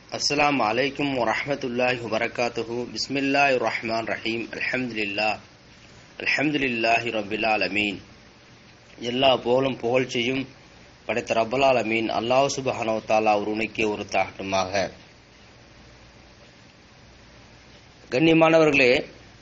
அஸ்ஸலாமு அலைக்கும் வரஹ்மத்துல்லாஹி வபரகாத்துஹு பிஸ்மில்லாஹிர் ரஹ்மான் ரஹீம் அல்ஹம்துலில்லாஹ் அல்ஹம்துலில்லாஹி ரப்பில் ஆலமீன் எல்லா புகழும் புகழ்ச்சியும் படைத்த ரப்பல் ஆலமீன் அல்லாஹ் சுப்ஹானஹு வ தஆலா ஒருவனுக்கே ஒரு தாகட்டுமாக கண்ணியமானவர்களே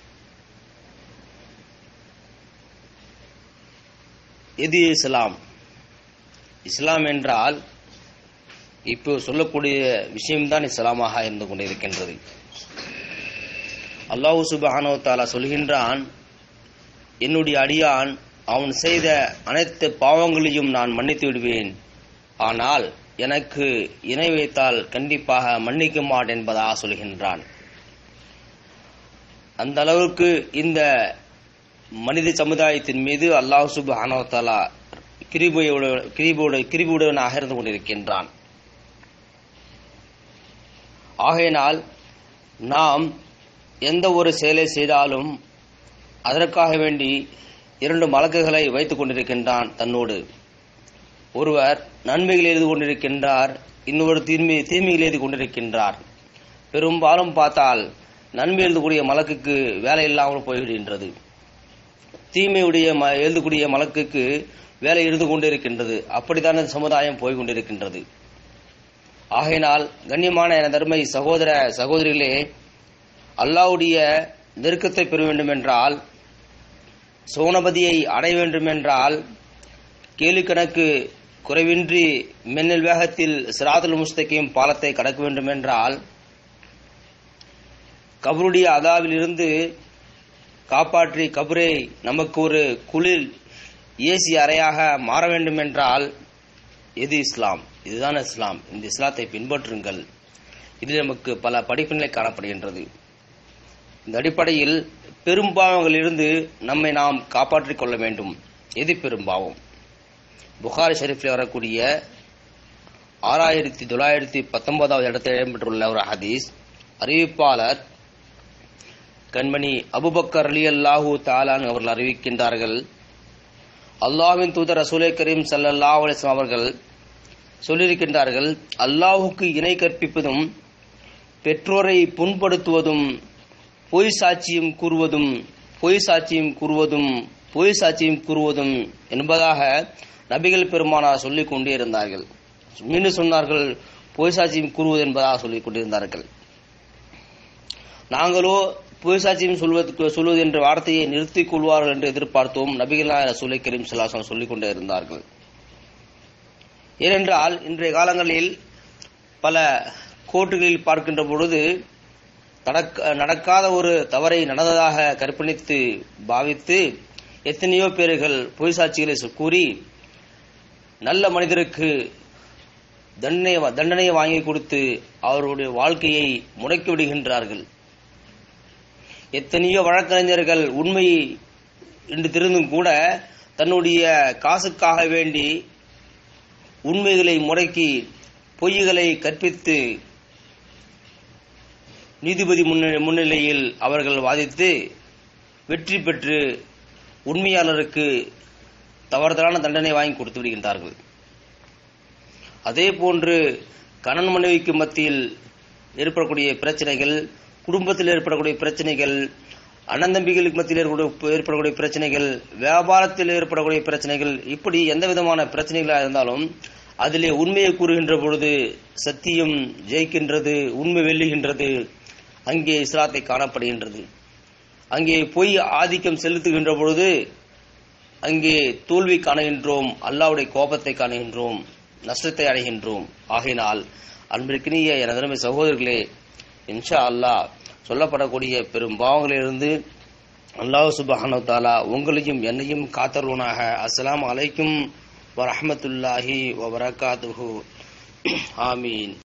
எது இஸ்லாம் இஸ்லாம் என்றால் இப்போ சொல்லக்கூடிய விஷயம்தான் இஸ்லாமாக இருந்து கொண்டிருக்கின்றது அல்லாஹு சுபஹானோ தாலா சொல்கின்றான் என்னுடைய அடியான் அவன் செய்த அனைத்து பாவங்களையும் நான் மன்னித்து விடுவேன் ஆனால் எனக்கு இணை வைத்தால் கண்டிப்பாக மன்னிக்க மாட்டேன் என்பதாக சொல்கின்றான் அந்த அளவுக்கு இந்த மனித சமுதாயத்தின் மீது அல்லாஹ் சுபஹானோ தாலா கிரிபையோடு கிரிபோடு கிரிபுடனாக இருந்து கொண்டிருக்கின்றான் ஆகையினால் நாம் எந்த ஒரு செயலை செய்தாலும் அதற்காக வேண்டி இரண்டு மலக்குகளை வைத்துக் கொண்டிருக்கின்றான் தன்னோடு ஒருவர் நன்மைகள் எழுதி கொண்டிருக்கின்றார் இன்னொரு தீமை தீமைகள் எழுதி கொண்டிருக்கின்றார் பெரும்பாலும் பார்த்தால் நன்மை எழுதக்கூடிய மலக்குக்கு வேலை இல்லாமல் போய்விடுகின்றது தீமையுடைய ம எழுதக்கூடிய மலக்குக்கு வேலை இருந்து கொண்டிருக்கின்றது அப்படித்தான் இந்த சமுதாயம் போய் கொண்டிருக்கின்றது ஆகையினால் கண்ணியமான என தர்மை சகோதர சகோதரிகளே அல்லாவுடைய நெருக்கத்தை பெற வேண்டும் என்றால் சோனபதியை அடைய வேண்டும் என்றால் கேலு கணக்கு குறைவின்றி மின்னல் வேகத்தில் சிராதுல் முஸ்தகிம் பாலத்தை கடக்க வேண்டும் என்றால் கபருடைய அதாவில் இருந்து காப்பாற்றி கபரை நமக்கு ஒரு குளிர் ஏசி அறையாக மாற வேண்டும் என்றால் எது இஸ்லாம் இதுதான் இஸ்லாம் இந்த இஸ்லாத்தை பின்பற்றுங்கள் இதில் நமக்கு பல படிப்பினை காணப்படுகின்றது இந்த அடிப்படையில் பெரும்பாவங்களிலிருந்து நம்மை நாம் காப்பாற்றிக் கொள்ள வேண்டும் எது பெரும்பாவம் புகாரி ஷெரீஃபில் வரக்கூடிய ஆறாயிரத்தி தொள்ளாயிரத்தி பத்தொன்பதாவது இடத்தில் இடம்பெற்றுள்ள ஒரு ஹதீஸ் அறிவிப்பாளர் கண்மணி அபுபக்கர் அலி அல்லாஹூ தாலான் அவர்கள் அறிவிக்கின்றார்கள் அல்லாஹ்வின் தூதர் ரசூலை கரீம் சல்லல்லா அலிஸ்லாம் அவர்கள் சொல்லியிருக்கின்றார்கள் அல்லாஹுக்கு இணை கற்பிப்பதும் பெற்றோரை புண்படுத்துவதும் பொய் சாட்சியம் கூறுவதும் பொய் சாட்சியம் கூறுவதும் பொய் சாட்சியம் கூறுவதும் என்பதாக நபிகள் பெருமானார் சொல்லிக் கொண்டே இருந்தார்கள் மீண்டும் சொன்னார்கள் பொய் சாட்சியம் கூறுவது என்பதாக சொல்லிக் கொண்டிருந்தார்கள் நாங்களோ பொய் சாட்சியம் சொல்வதற்கு சொல்வது என்ற வார்த்தையை நிறுத்திக் கொள்வார்கள் என்று எதிர்பார்த்தோம் நபிகள் ரசூலை கரீம் சலாசம் சொல்லிக் கொண்டே இருந்தார்கள் ஏனென்றால் இன்றைய காலங்களில் பல கோர்ட்டுகளில் பார்க்கின்ற பொழுது நடக்காத ஒரு தவறை நடந்ததாக கற்பணித்து பாவித்து எத்தனையோ பேர்கள் பொய் சாட்சிகளை கூறி நல்ல மனிதருக்கு தண்டனை தண்டனையை வாங்கி கொடுத்து அவருடைய வாழ்க்கையை முடக்கி விடுகின்றார்கள் எத்தனையோ வழக்கறிஞர்கள் உண்மை என்று தெரிந்தும் கூட தன்னுடைய காசுக்காக வேண்டி உண்மைகளை முடக்கி பொய்களை கற்பித்து நீதிபதி முன்னிலையில் அவர்கள் வாதித்து வெற்றி பெற்று உண்மையாளருக்கு தவறுதலான தண்டனை வாங்கி கொடுத்து விடுகின்றார்கள் அதே போன்று கணவன் மனைவிக்கு மத்தியில் ஏற்படக்கூடிய பிரச்சனைகள் குடும்பத்தில் ஏற்படக்கூடிய பிரச்சனைகள் அண்ணந்தம்பிகளுக்கு மத்தியில் ஏற்படக்கூடிய பிரச்சனைகள் வியாபாரத்தில் ஏற்படக்கூடிய பிரச்சனைகள் இப்படி எந்த விதமான பிரச்சனைகளாக இருந்தாலும் அதிலே உண்மையை கூறுகின்ற பொழுது சத்தியம் ஜெயிக்கின்றது உண்மை வெல்லுகின்றது அங்கே இஸ்லாத்தை காணப்படுகின்றது அங்கே பொய் ஆதிக்கம் செலுத்துகின்ற பொழுது அங்கே தோல்வி காணுகின்றோம் அல்லாவுடைய கோபத்தை காணுகின்றோம் நஷ்டத்தை அடைகின்றோம் ஆகையினால் அன்பிற்கினிய எனதருமை சகோதரர்களே இன்ஷா அல்லாஹ் சொல்லப்படக்கூடிய பெரும் பாவங்களிலிருந்து அல்லாஹ் சுபஹானு தாலா உங்களையும் என்னையும் காத்தருவனாக அஸ்லாம் அலைக்கும் வரஹமத்துல்லாஹி வபரகாத்துஹு ஆமீன்